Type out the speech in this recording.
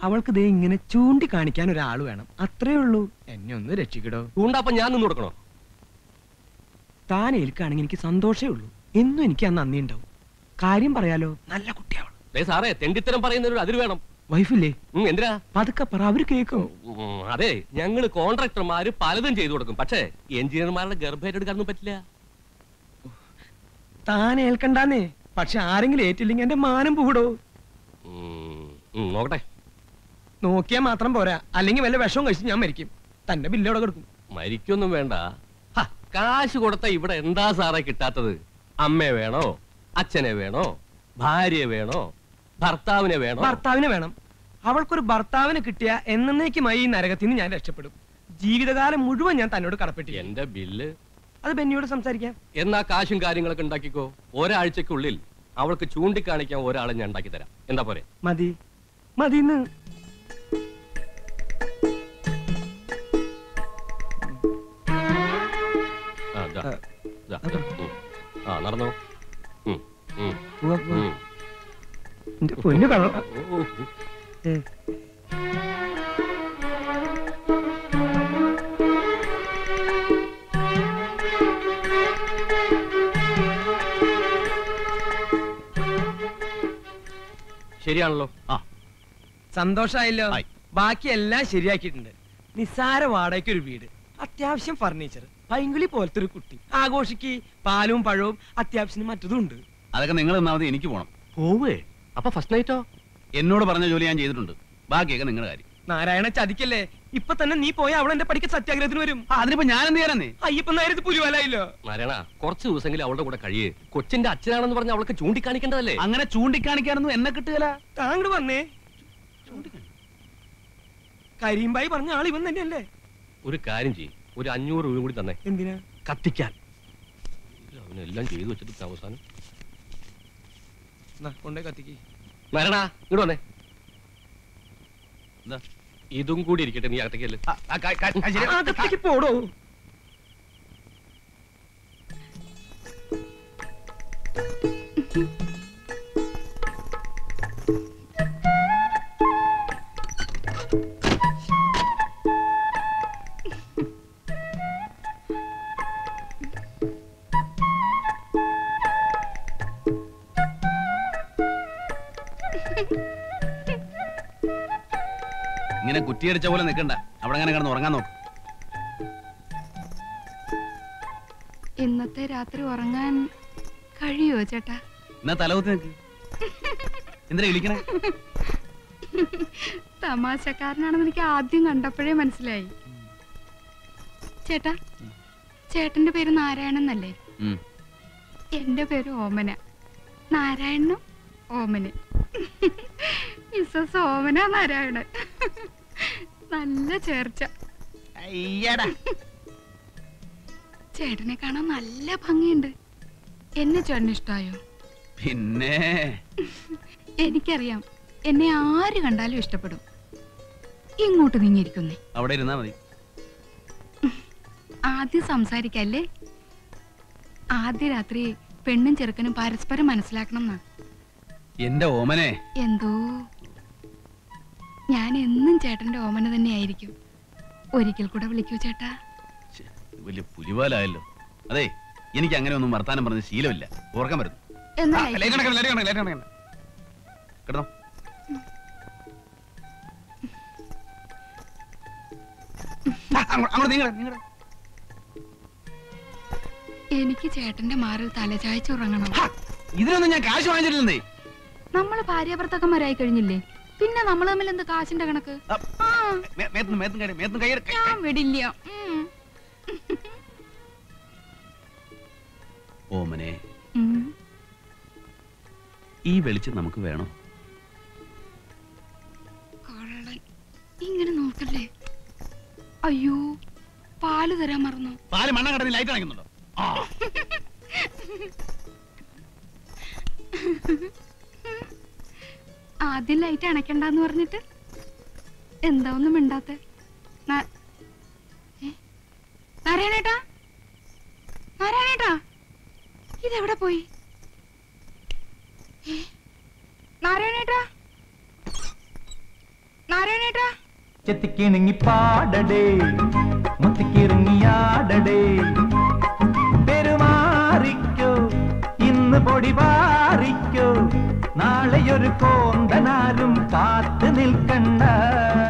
അവൾക്ക് ദേ ഇങ്ങനെ ചൂണ്ടി കാണിക്കാൻ ഒരാൾ വേണം അത്രേ ഉള്ളൂ എന്നെ ഒന്ന് രക്ഷിക്കടോ ചൂണ്ടപ്പ ഞാൻ നിന്ന് കൊടുക്കണോ താൻ ഏൽക്കാണെങ്കിൽ എനിക്ക് സന്തോഷേ ഉള്ളൂ എന്നും എനിക്ക് ആ നന്ദി ഉണ്ടാവും കാര്യം പറയാലോ നല്ല കുട്ടിയാവൾ ദേ സാറേ തെണ്ടിത്തരം പറയുന്നതിനൊരു അതിര് വേണം വൈഫില്ലേ ഉം, എന്തിനാ പതുക്കെ പറ അവര് കേൾക്കും ഉം, അതെ ഞങ്ങള് കോൺട്രാക്ടർമാര് പലതും ചെയ്തു കൊടുക്കും പക്ഷേ എഞ്ചിനീയർമാരുടെ ഗർഭേറ്റെടുക്കാനൊന്നും പറ്റില്ല താൻ ഏൽക്കണ്ടാന്നേ പക്ഷെ ആരെങ്കിലും ഏറ്റില്ലെങ്കിൽ എന്റെ മാനം പൂടോ ഉം, ഉം, നോക്കട്ടെ നോക്കിയാൽ മാത്രം പോരാ അല്ലെങ്കിൽ വല്ല വിഷവും കഴിച്ച് ഞാൻ മരിക്കും തന്റെ ബില്ലോടെ കൊടുക്കും മരിക്കൊന്നും വേണ്ട ഹ, കാശ് കൊടുത്ത ഇവിടെ എന്താ സാറേ കിട്ടാത്തത് അമ്മയെ വേണോ അച്ഛനെ വേണോ ഭാര്യയെ വേണോ ഭർത്താവിനെ വേണോ ഭർത്താവിനെ വേണം അവൾക്കൊരു ഭർത്താവിനെ കിട്ടിയ എന്നേക്കുമായി ഈ നരകത്തിൽ നിന്ന് ഞാൻ രക്ഷപ്പെടും ജീവിതകാലം മുഴുവൻ ഞാൻ തന്നോട് കടപ്പെട്ടി എന്റെ ബില്ല് അത് ബെന്നിയോട് സംസാരിക്കാം എന്നാ കാശും കാര്യങ്ങളൊക്കെ ഉണ്ടാക്കിക്കോ ഒരാഴ്ചക്കുള്ളിൽ അവൾക്ക് ചൂണ്ടിക്കാണിക്കാൻ ഒരാളെ ഞാൻ ഉണ്ടാക്കി തരാം എന്താ പോരെ മതി മതിന്ന് ആ, ദാ, ദാ, ദാ, ഉം. ആ നടന്നോ ഉം, ഉം, ഉവ്വ് ഉവ്വ്. ഉം. എന്റെ പൊന്നു കള്ള ഓ, ഉം. ഏ. ശരിയാണല്ലോ ആ സന്തോഷായല്ലോ ആയി. ബാക്കി എല്ലാം ശരിയാക്കിയിട്ടുണ്ട് നിസ്സാര വാടകയ്ക്ക് ഒരു വീട് അത്യാവശ്യം ഫർണിച്ചർ പൈങ്കിളി പോലത്തെ ഒരു കുട്ടി ആഘോഷിക്ക് പാലും പഴവും അത്യാവശ്യത്തിന് മറ്റതും ഉണ്ട് അതൊക്കെ നിങ്ങൾ തന്നാൽ മതി എനിക്ക് പോണം പോവേ അപ്പൊ ഫസ്റ്റ് നൈറ്റോ എന്നോട് പറഞ്ഞ ജോലി ഞാൻ ചെയ്തിട്ടുണ്ട് ബാക്കിയൊക്കെ നിങ്ങളുടെ കാര്യം നാരായണ ചതിക്കല്ലേ ഇപ്പൊ തന്നെ നീ പോയ അവൾ എന്റെ പഠിക്ക സത്യാഗ്രഹത്തിന് വരും ആ, അതിനിപ്പോ ഞാൻ എന്ത് ചെയ്യാനേ അയ്യപ്പൻ നേരത്ത് പുലിവാലായില്ലോ നാരായണ കുറച്ച് ദിവസമെങ്കിലും അവളുടെ കൂടെ കഴിയേ കൊച്ചിന്റെ അച്ഛനാണെന്ന് പറഞ്ഞ അവൾക്ക് ചൂണ്ടിക്കാണിക്കേണ്ടതല്ലേ അങ്ങനെ ചൂണ്ടിക്കാണിക്കാനൊന്നും എന്നെ കിട്ടുകല താങ്കൾ വന്നേ കരീംബായി പറഞ്ഞ ആൾ ഇവൻ തന്നെയല്ലേ ഒരു കാര്യം ചെയ്യും ഒരു അഞ്ഞൂറ് രൂപ കൂടി തന്നെ എന്തിനാ കത്തിക്കാൻ അവനെല്ലാം ചെയ്തു വെച്ചിട്ട് അവസാനം എന്നാ, കൊണ്ടേ കത്തിക്ക് നാരായണ ഇങ്ങോട്ട് വന്നേ എന്താ ഇതും കൂടി ഇരിക്കട്ടെ നീ അകത്തേക്കല്ലേ ആ, ആ, ക- ക- ആ, ശരി. ആ, കത്തിക്ക് പോടോ ഇങ്ങനെ കുറ്റിയടിച്ച പോലെ നിൽക്കണ്ട അവിടെ അങ്ങനെ കിടന്ന് ഉറങ്ങാൻ നോക്ക് ഇന്നത്തെ രാത്രി ഉറങ്ങാൻ കഴിയോ ചേട്ടാ എന്നാ തലകുത്തി നിൽക്ക് എന്തിനാ ഇളിക്കണേ തമാശക്കാരനാണെന്ന് എനിക്ക് ആദ്യം കണ്ടപ്പോഴേ മനസ്സിലായി ചേട്ടാ ചേട്ടന്റെ പേര് നാരായണൻ എന്നല്ലേ ഉം. എന്റെ പേര് ഓമന നാരായണനും ഓമന് മിസ്സസ് ഓമന നാരായണൻ നല്ല ചേർച്ച ചേട്ടനെ കാണാൻ നല്ല ഭംഗിയുണ്ട് എന്നെ ചേട്ടന് ഇഷ്ടായോ പിന്നെ എനിക്കറിയാം എന്നെ ആര് കണ്ടാലും ഇഷ്ടപ്പെടും ഇങ്ങോട്ട് നീങ്ങിയിരിക്കുന്നേ അവിടെ ഇരുന്നാ മതി ആദ്യം സംസാരിക്കല്ലേ ആദ്യ രാത്രി പെണ്ണും ചെറുക്കനും പരസ്പരം മനസ്സിലാക്കണം എന്നാ എന്റെ ഓമനെ എന്തോ ഞാൻ എന്നും ചേട്ടന്റെ ഓമന തന്നെയായിരിക്കും ഒരിക്കൽ കൂടെ വിളിക്കൂ ചേട്ടാ ശ്ശെ, വലിയ പുലിവാലായല്ലോ അതെ എനിക്ക് അങ്ങനെ ഒന്നും വർത്താനം പറഞ്ഞ ശീലമില്ല ഓർക്കാൻ വരുന്നു എന്നാ ആ, ലൈറ്റ് അണയ്ക്കണം, ലൈറ്റ് അണയ്ക്കണം, ലൈറ്റ് അണയ്ക്കണം. കിടന്നോ ആ, അങ്ങോ- അങ്ങോട്ട് നീങ്ങടാ, നീങ്ങടാ. എനിക്ക് ചേട്ടന്റെ മാറിൽ തലചായ്ച്ച് ഉറങ്ങണം ഹാ, ഇതിനൊന്നും ഞാൻ കാശ് വാങ്ങിച്ചിട്ടില്ലെന്നേ നമ്മൾ ഭാര്യാഭർത്താക്കന്മാരായി കഴിഞ്ഞില്ലേ പിന്നെ നമ്മൾ തമ്മിൽ എന്ത് കാശിന്റെ കണക്ക് ആ, ആ മേ- മേത്തും മേത്തും കൈ മേത്തും കൈ കൈ- ഞാൻ വിടില്ല ഉം. ഓമനെ ഉം. ഈ വെളിച്ചം നമുക്ക് വേണോ കള്ളൻ ഇങ്ങനെ നോക്കല്ലേ അയ്യോ പാല് തരാൻ മറന്നു പാല് മണ്ണ കടന്ന് ലൈറ്റ് അണയ്ക്കുന്നുണ്ടോ ആ ആദ്യം ലൈറ്റ് അണയ്ക്കണ്ടെന്ന് പറഞ്ഞിട്ട് എന്താ ഒന്നും മിണ്ടാത്തെ നാ- ഏ? നാരായണേട്ടാ നാരായണേട്ടാ ഇതെവിടെ പോയി ഏ? നാരായണേട്ടാ നാരായണ നാരായണേട്ടാ ചെത്തിക്കിണുങ്ങി പാടടേ മുത്തിക്കിറങ്ങിയാടടേ പെരുമാറിക്കോ ഇന്ന് പൊടി പാറിക്കോ നാളെയൊരു കോന്തനാരും കാത്തു നിൽക്കണ്ട